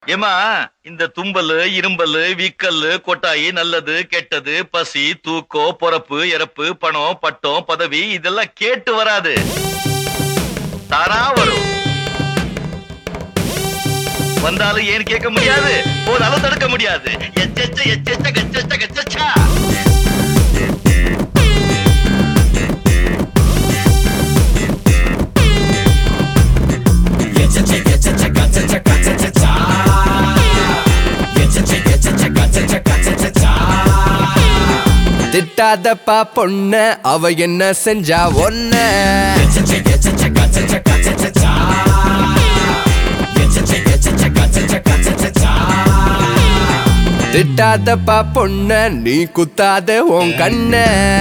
ஏமா இந்த தும்பல் இரும்பல் வீக்கல் கொட்டாயி நல்லது கெட்டது பசி தூக்கம் பொறப்பு இறப்பு பணம் பட்டம் பதவி இதெல்லாம் கேட்டு வராது தானா வரும் வந்தாலும் ஏன் கேட்க முடியாது போதாலும் தடுக்க முடியாது எச்செச்ச எச்செச்ச கச்செச்ச கச்சச்சா திட்டாதப்பா பொண்ண அவ என்ன செஞ்சா ஒன்ன திட்டாதப்பா பொண்ண நீ குத்தாத உன் கண்ண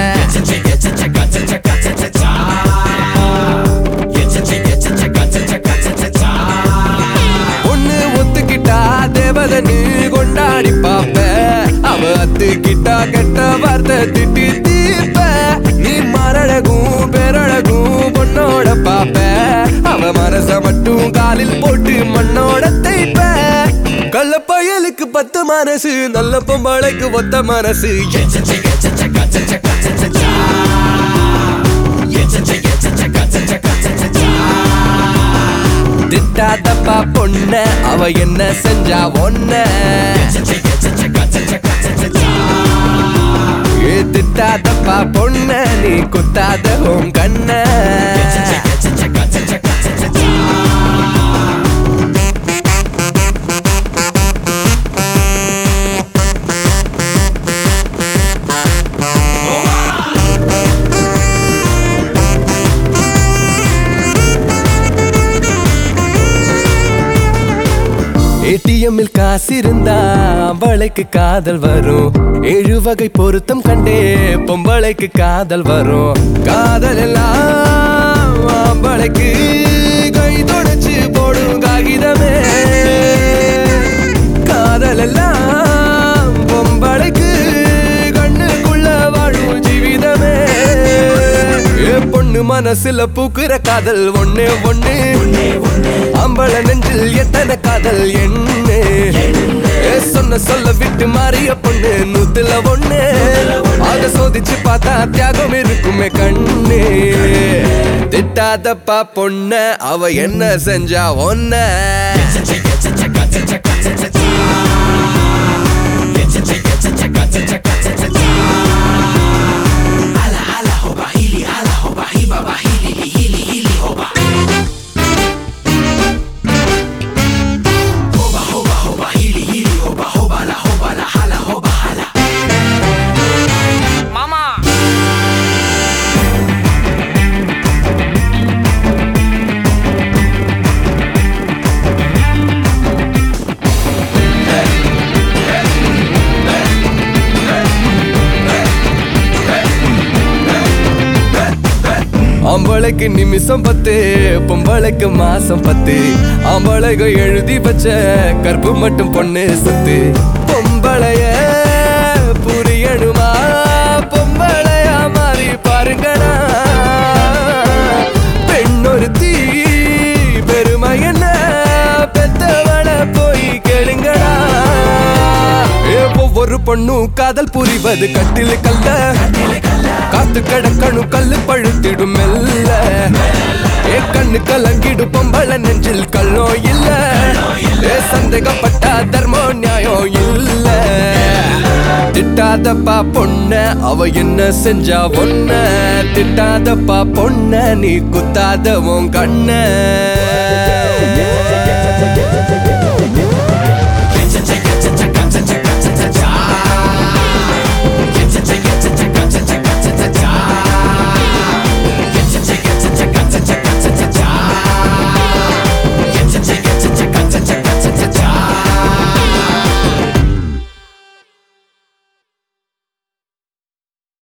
பொண்ணு ஒத்துக்கிட்டா தேவதனு கொண்டாடி பாப்ப அவ அத்துக்கிட்டா கெட்ட வார்த்தை திட்டி தீப்ப நீ மரழகும் பேரழகும் பொண்ணோட பாப்ப அவ மனச மட்டும் காலில் போட்டு மண்ணோட தைப்ப கள்ள பயலுக்கு பத்து மனசு நல்ல பொம்பளைக்கு ஒத்த மனசு திட்டாதப்பா பொண்ண அவ என்ன செஞ்சா ஒன்ன ஏ திட்டாதப்பா பொண்ண நீ குத்தாத உன் கண்ண ஏடிஎம்மில் காசு இருந்தா அவளைக்கு காதல் வரும் ஏழு வகை பொருத்தம் கண்டே பொம்பளைக்கு காதல் வரும் காதல் எல்லாம் அவளைக்கு கை தொடச்சு போடும் காகிதமே காதல் எல்லாம் பொம்பளைக்கு கண்ணுக்குள்ள வாழும் ஜீவிதமே ஏ பொண்ணு மனசுல பூக்குற காதல் ஒண்ணே ஒண்ணு அம்பள நெஞ்சில் எத்தனை காதல் என்ன ஏ சொன்ன சொல்ல விட்டு மாறிய பொண்ணு நூத்துல ஒண்ணு அத சோதிச்சு பார்த்தா தியாகம் இருக்குமே கண்ணு திட்டாதப்பா பொண்ண அவ என்ன செஞ்சா ஒன்ன மாமா ஆம்பளைக்கு நிமிஷம் பத்து பொம்பளைக்கு மாசம் பத்து ஆம்பளைக்கு எழுதி வச்ச கற்பு மட்டும் பொண்ணு சொத்து பொம்பளைய புரியணுமா பொம்பளையா மாறி பாருங்கடா பெண்ணொருத்தி பெருமை என்ன பெத்தவள போய் கேளுங்கடா ஏ, ஒவ்வொரு பொண்ணும் காதல் புரிவது கட்டில கல்ல காத்து கிடக்கணும் கல்லு பழுத்திடும் மெல்ல ஏ கண்ணு கலங்கிடு பொம்பள நெஞ்சில் கல்லோ இல்ல ஏ சந்தேகப்பட்டா தர்மோ நியாயம் இல்ல திட்டாதப்பா பொண்ண அவ என்ன செஞ்சா ஒன்ன திட்டாதப்பா பொண்ண நீ குத்தாத உன் கண்ண